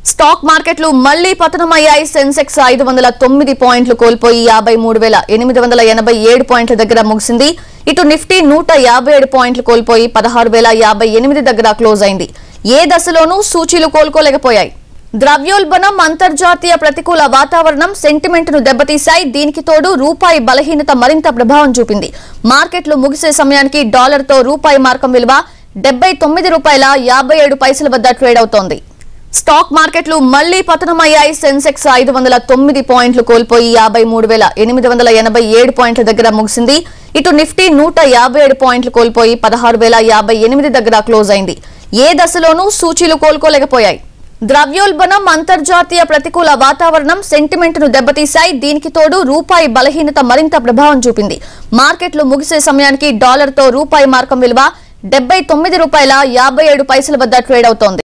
stock మార్కెట్లు మళ్లీ పతనమయ్యాయి సెన్సెక్స్ ఐదు వందల తొమ్మిది పాయింట్లు కోల్పోయి యాభై మూడు వేల ఎనిమిది వందల ఎనభై ఏడు పాయింట్ల దగ్గర ముగిసింది ఇటు నిఫ్టీ నూట యాభై ఏడు పాయింట్లు కోల్పోయి పదహారు వేల యాభై ఎనిమిది దగ్గర క్లోజ్ అయింది ఏ దశలోనూ సూచీలు కోలుకోలేకపోయాయి ద్రవ్యోల్బణం అంతర్జాతీయ ప్రతికూల వాతావరణం సెంటిమెంట్ ను దెబ్బతీశాయి దీనికి తోడు రూపాయి బలహీనత మరింత ప్రభావం చూపింది మార్కెట్లు ముగిసే సమయానికి డాలర్ తో రూపాయి మార్కం విలువ డెబ్బై తొమ్మిది రూపాయల యాభై ఏడు పైసల వద్ద ట్రేడ్ అవుతోంది స్టాక్ మార్కెట్లు మళ్లీ పతనమయ్యాయి సెన్సెక్స్ ఐదు వందల తొమ్మిది పాయింట్లు కోల్పోయి యాభై మూడు వేల ఎనిమిది వందల ఎనభై ఏడు పాయింట్ల దగ్గర ముగిసింది ఇటు నిఫ్టీ నూట యాభై ఏడు పాయింట్లు కోల్పోయి పదహారు వేల యాభై ఎనిమిది దగ్గర క్లోజ్ అయింది ఏ దశలోనూ సూచీలు కోలుకోలేకపోయాయి ద్రవ్యోల్బణం అంతర్జాతీయ ప్రతికూల వాతావరణం సెంటిమెంట్ ను దెబ్బతీశాయి దీనికి తోడు రూపాయి బలహీనత మరింత ప్రభావం చూపింది మార్కెట్లు ముగిసే సమయానికి డాలర్ తో రూపాయి మార్కం విలువ డెబ్బై తొమ్మిది రూపాయల యాభై ఏడు పైసల వద్ద ట్రేడ్ అవుతోంది